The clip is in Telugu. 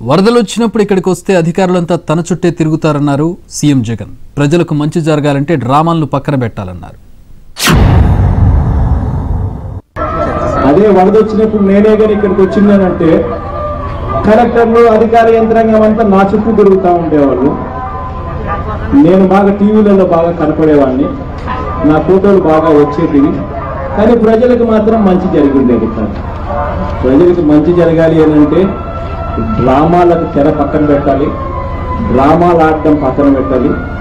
వరదలు వచ్చినప్పుడు ఇక్కడికి వస్తే అధికారులంతా తన చుట్టే తిరుగుతారన్నారు సీఎం జగన్ ప్రజలకు మంచి జరగాలంటే డ్రామాలను పక్కన పెట్టాలన్నారు అదే వరద వచ్చినప్పుడు నేనే కానీ ఇక్కడికి వచ్చిందనంటే కలెక్టర్లు అధికార యంత్రాంగం అంతా నా చుట్టూ తిరుగుతూ ఉండేవాళ్ళు నేను బాగా టీవీలలో బాగా కనపడేవాడిని నా ఫోటోలు బాగా వచ్చేటివి కానీ ప్రజలకు మాత్రం మంచి జరిగి ఉండేది కాదు ప్రజలకు మంచి జరగాలి అని అంటే డ్రామాలకు తెర పక్కన పెట్టాలి డ్రామాలు ఆడటం పక్కన పెట్టాలి